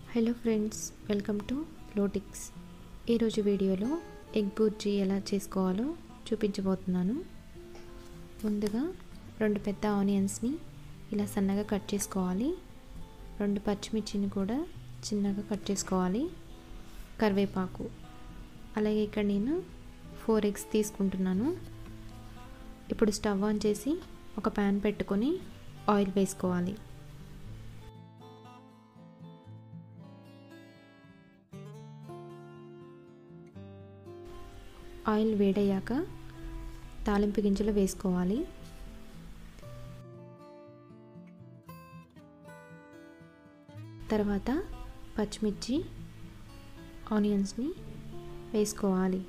hello friends welcome to లోటిక్స్ ఈరోజు వీడియోలో ఎగ్ బుర్జీ ఎలా చేసుకోవాలో చూపించబోతున్నాను ముందుగా రెండు పెద్ద ఆనియన్స్ని ఇలా సన్నగా కట్ చేసుకోవాలి రెండు పచ్చిమిర్చిని కూడా చిన్నగా కట్ చేసుకోవాలి కరివేపాకు అలాగే ఇక్కడ నేను ఫోర్ ఎగ్స్ తీసుకుంటున్నాను ఇప్పుడు స్టవ్ ఆన్ చేసి ఒక ప్యాన్ పెట్టుకొని ఆయిల్ వేసుకోవాలి ఆయిల్ వేడయ్యాక తాలింపు గింజలు వేసుకోవాలి తర్వాత పచ్చిమిర్చి ఆనియన్స్ని వేసుకోవాలి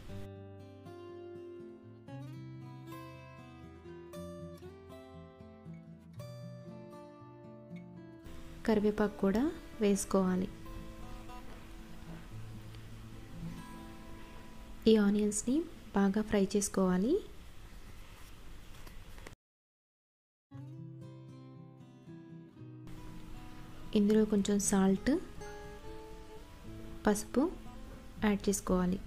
కరివేపాకు కూడా వేసుకోవాలి ఈ ఆనియన్స్ని బాగా ఫ్రై చేసుకోవాలి ఇందులో కొంచెం సాల్ట్ పసుపు యాడ్ చేసుకోవాలి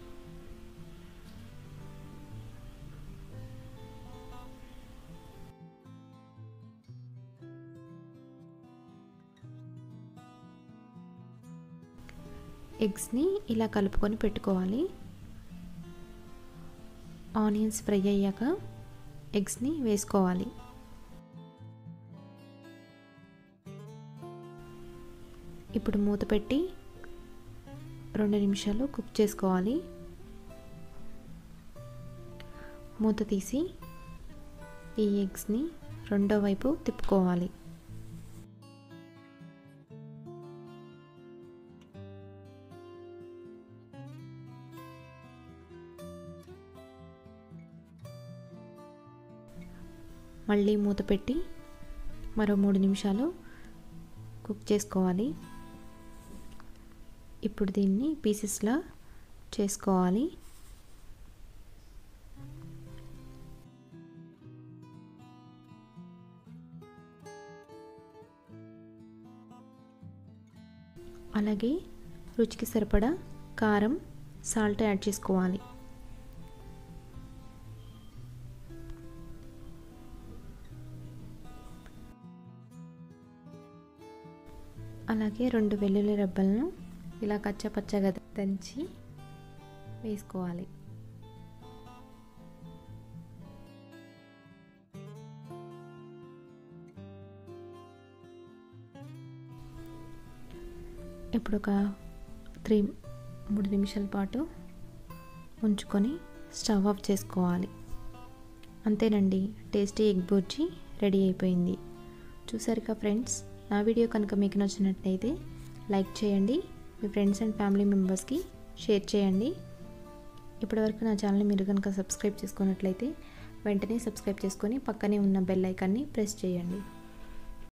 ఎగ్స్ని ఇలా కలుపుకొని పెట్టుకోవాలి ఆనియన్స్ ఫ్రై అయ్యాక ఎగ్స్ని వేసుకోవాలి ఇప్పుడు మూత పెట్టి రెండు నిమిషాలు కుక్ చేసుకోవాలి మూత తీసి ఈ ఎగ్స్ని రెండో వైపు తిప్పుకోవాలి మళ్ళీ మూత పెట్టి మరో మూడు నిమిషాలు కుక్ చేసుకోవాలి ఇప్పుడు దీన్ని పీసెస్లా చేసుకోవాలి అలాగే రుచికి సరిపడా కారం సాల్ట్ యాడ్ చేసుకోవాలి అలాగే రెండు వెల్లుల్లి రెబ్బలను ఇలా కచ్చపచ్చగా దంచి వేసుకోవాలి ఇప్పుడు ఒక త్రీ మూడు నిమిషాల పాటు ఉంచుకొని స్టవ్ ఆఫ్ చేసుకోవాలి అంతేనండి టేస్టీ ఎగ్ బుర్జీ రెడీ అయిపోయింది చూసారుగా ఫ్రెండ్స్ నా వీడియో కనుక మీకు నచ్చినట్లయితే లైక్ చేయండి మీ ఫ్రెండ్స్ అండ్ ఫ్యామిలీ మెంబర్స్కి షేర్ చేయండి ఇప్పటివరకు నా ఛానల్ని మీరు కనుక సబ్స్క్రైబ్ చేసుకున్నట్లయితే వెంటనే సబ్స్క్రైబ్ చేసుకొని పక్కనే ఉన్న బెల్ ఐకాన్ని ప్రెస్ చేయండి